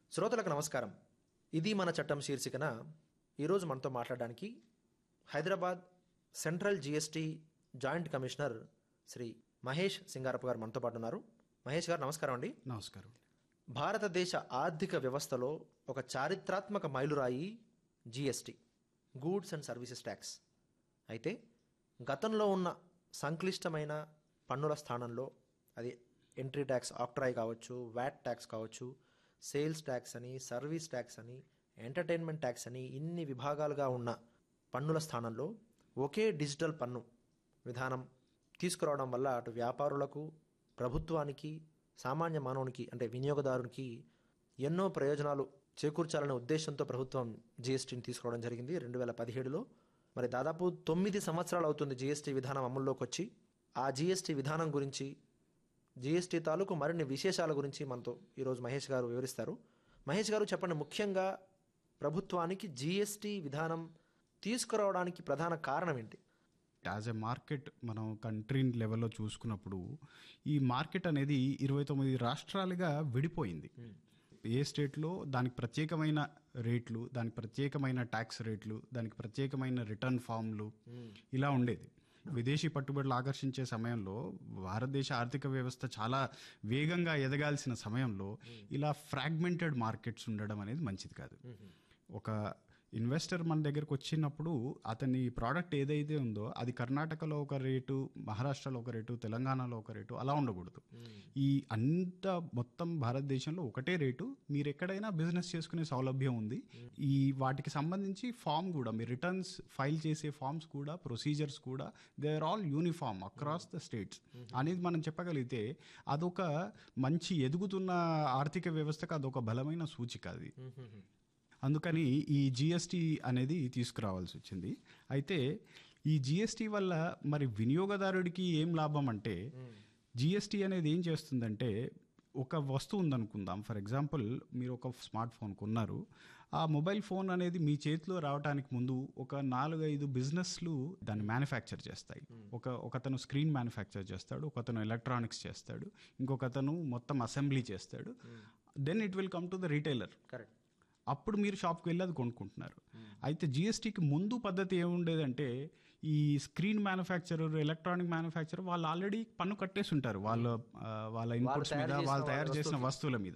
శ్రోతలకు నమస్కారం ఇది మన చట్టం శీర్షికన ఈరోజు మనతో మాట్లాడడానికి Hyderabad central GST joint commissioner Shri Mahesh Singarappa garu మనతో పాటు ఉన్నారు మహేష్ గారు నమస్కారం అండి నమస్కారం భారతదేశ ఆర్థిక వ్యవస్థలో ఒక చారిత్రాత్మక మైలురాయి GST goods and services tax అయితే గతంలో ఉన్న సంక్లిష్టమైన పన్నుల స్థానంలో అది ఎంట్రీ ట్యాక్స్ ఆక్ట్రాయ్ కావచ్చు వ్యాట్ ట్యాక్స్ కావచ్చు సేల్స్ ట్యాక్స్ అని సర్వీస్ ట్యాక్స్ అని ఎంటర్టైన్మెంట్ ట్యాక్స్ అని ఇన్ని విభాగాలుగా ఉన్న పన్నుల స్థానంలో ఒకే డిజిటల్ పన్ను విధానం తీసుకురావడం వల్ల అటు వ్యాపారులకు ప్రభుత్వానికి సామాన్య మానవునికి అంటే వినియోగదారునికి ఎన్నో ప్రయోజనాలు చేకూర్చాలనే ఉద్దేశంతో ప్రభుత్వం జీఎస్టీని తీసుకురావడం జరిగింది రెండు వేల పదిహేడులో మరి దాదాపు తొమ్మిది సంవత్సరాలు అవుతుంది జీఎస్టీ విధానం అమల్లోకి వచ్చి ఆ జీఎస్టీ విధానం గురించి జీఎస్టీ తాలూకు మరిన్ని విశేషాల గురించి మనతో ఈరోజు మహేష్ గారు వివరిస్తారు మహేష్ గారు చెప్పండి ముఖ్యంగా ప్రభుత్వానికి జీఎస్టీ విధానం తీసుకురావడానికి ప్రధాన కారణం ఏంటి యాజ్ ఎ మార్కెట్ మనం కంట్రీ లెవెల్లో చూసుకున్నప్పుడు ఈ మార్కెట్ అనేది ఇరవై తొమ్మిది రాష్ట్రాలుగా విడిపోయింది ఏ స్టేట్లో దానికి ప్రత్యేకమైన రేట్లు దానికి ప్రత్యేకమైన ట్యాక్స్ రేట్లు దానికి ప్రత్యేకమైన రిటర్న్ ఫామ్లు ఇలా ఉండేది విదేశీ పట్టుబడులు ఆకర్షించే సమయంలో భారతదేశ ఆర్థిక వ్యవస్థ చాలా వేగంగా ఎదగాల్సిన సమయంలో ఇలా ఫ్రాగ్మెంటెడ్ మార్కెట్స్ ఉండడం అనేది మంచిది కాదు ఒక ఇన్వెస్టర్ మన దగ్గరకు వచ్చినప్పుడు అతని ప్రోడక్ట్ ఏదైతే ఉందో అది కర్ణాటకలో ఒక రేటు మహారాష్ట్రలో ఒక రేటు తెలంగాణలో ఒక రేటు అలా ఉండకూడదు ఈ అంత మొత్తం భారతదేశంలో ఒకటే రేటు మీరు ఎక్కడైనా బిజినెస్ చేసుకునే సౌలభ్యం ఉంది ఈ వాటికి సంబంధించి ఫామ్ కూడా మీ రిటర్న్స్ ఫైల్ చేసే ఫామ్స్ కూడా ప్రొసీజర్స్ కూడా they are all uniform across the states అనేది మనం చెప్పగలిగితే అదొక మంచి ఎదుగుతున్న ఆర్థిక వ్యవస్థకు అదొక బలమైన సూచిక అది అందుకని ఈ జిఎస్టీ అనేది తీసుకురావాల్సి వచ్చింది అయితే ఈ జిఎస్టీ వల్ల మరి వినియోగదారుడికి ఏం లాభం అంటే జిఎస్టీ అనేది ఏం చేస్తుందంటే ఒక వస్తువు ఉందనుకుందాం ఫర్ ఎగ్జాంపుల్ మీరు ఒక స్మార్ట్ ఫోన్ కొన్నారు ఆ మొబైల్ ఫోన్ అనేది మీ చేతిలో రావడానికి ముందు ఒక నాలుగైదు బిజినెస్లు దాన్ని మ్యానుఫ్యాక్చర్ చేస్తాయి ఒక ఒకతను స్క్రీన్ మ్యానుఫ్యాక్చర్ చేస్తాడు ఒకతను ఎలక్ట్రానిక్స్ చేస్తాడు ఇంకొకతను మొత్తం అసెంబ్లీ చేస్తాడు then it will come to the retailer correct అప్పుడు మీరు షాప్కి వెళ్ళి అది కొనుక్కుంటున్నారు అయితే జిఎస్టీకి ముందు పద్ధతి ఏముండేదంటే ఈ స్క్రీన్ మ్యానుఫ్యాక్చరర్ ఎలక్ట్రానిక్ మ్యానుఫ్యాక్చరర్ వాళ్ళు ఆల్రెడీ పన్ను కట్టేసి ఉంటారు వాళ్ళ ఆ, వాళ్ళ ఇన్పుట్స్ మీద తయారు వాళ్ళు చేసిన తయారు చేసిన వస్తువుల మీద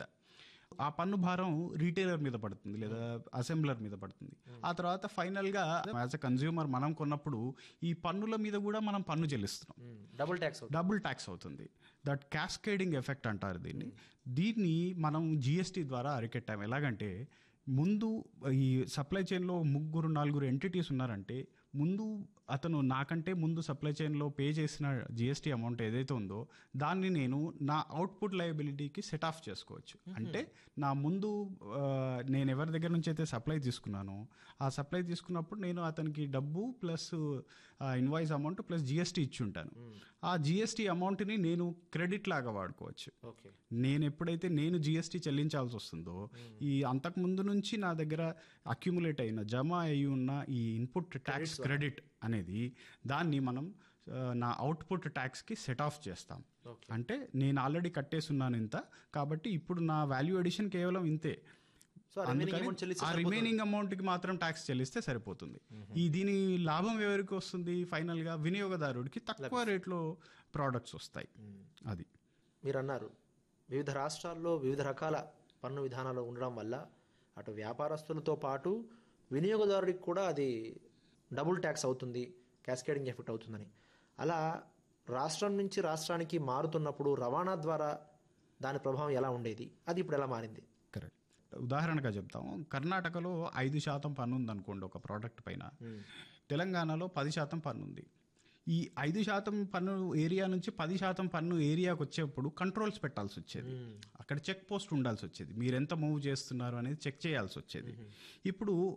ఆ పన్ను భారం రీటైలర్ మీద పడుతుంది లేదా అసెంబ్లర్ మీద పడుతుంది ఆ తర్వాత ఫైనల్ గా యాజ్ అ కన్జ్యూమర్ మనం కొన్నప్పుడు ఈ పన్నుల మీద కూడా మనం పన్ను చెల్లిస్తున్నాం డబుల్ ట్యాక్స్ డబుల్ ట్యాక్స్ అవుతుంది దట్ క్యాస్కేడింగ్ ఎఫెక్ట్ అంటారు దీన్ని దీన్ని మనం జిఎస్టీ ద్వారా అరికెట్టాం ఎలాగంటే ముందు ఈ సప్లై చైన్లో ముగ్గురు నలుగురు ఎంటిటీస్ ఉన్నారంటే ముందు అతను నాకంటే ముందు సప్లై చైన్లో పే చేసిన జిఎస్టీ అమౌంట్ ఏదైతే ఉందో దాన్ని నేను నా అవుట్పుట్ లయబిలిటీకి సెట్ ఆఫ్ చేసుకోవచ్చు అంటే నా ముందు ఆ, నేను ఎవరి దగ్గర నుంచి అయితే సప్లై తీసుకున్నానో ఆ సప్లై తీసుకున్నప్పుడు నేను అతనికి డబ్బు plus invoice amount plus GST ఇచ్చి ఉంటాను ఆ జిఎస్టీ అమౌంట్ని నేను క్రెడిట్ లాగా వాడుకోవచ్చు ఓకే నేను ఎప్పుడైతే నేను జిఎస్టీ చెల్లించాల్సి వస్తుందో ఈ అంతకు ముందు నుంచి నా దగ్గర అక్యుములేట్ అయిన జమ అయి ఉన్న ఈ ఇన్పుట్ ట్యాక్స్ క్రెడిట్ అనేది దాన్ని మనం ఆ, నా అవుట్పుట్ ట్యాక్స్కి సెట్ ఆఫ్ చేస్తాం అంటే నేను ఆల్రెడీ కట్టేసున్నాను ఇంత కాబట్టి ఇప్పుడు నా వాల్యూ ఎడిషన్ కేవలం ఇంతే సో ఆ remaining అందుకని amount చెల్లిస్తే ఆ రిమైనింగ్ అమౌంట్ కి మాత్రం ట్యాక్స్ చెల్లిస్తే సరిపోతుంది ఈ దీని లాభం ఎవరికి వస్తుంది ఫైనల్ గా వినియోగదారుడికి తక్కువ రేట్లో ప్రోడక్ట్స్ వస్తాయి అది మీరు అన్నారు వివిధ రాష్ట్రాల్లో వివిధ రకాల పన్ను విధానాలు ఉండడం వల్ల అటు వ్యాపారస్తులతో పాటు వినియోగదారుడికి కూడా అది డబుల్ ట్యాక్స్ అవుతుంది క్యాస్కేడింగ్ ఎఫెక్ట్ అవుతుందని అలా రాష్ట్రం నుంచి రాష్ట్రానికి మారుతున్నప్పుడు రవాణా ద్వారా దాని ప్రభావం ఎలా ఉండేది అది ఇప్పుడు ఎలా మారింది కరెక్ట్ ఉదాహరణగా చెప్తాము కర్ణాటకలో ఐదు శాతం పన్ను ఉంది అనుకోండి ఒక ప్రోడక్ట్ పైన తెలంగాణలో పది శాతం పన్ను ఉంది ఈ ఐదు శాతం పన్ను ఏరియా నుంచి పది శాతం పన్ను ఏరియాకి వచ్చేప్పుడు కంట్రోల్స్ పెట్టాల్సి వచ్చేది అక్కడ చెక్ పోస్ట్ ఉండాల్సి వచ్చేది మీరు ఎంత మూవ్ చేస్తున్నారు అనేది చెక్ చేయాల్సి వచ్చేది ఇప్పుడు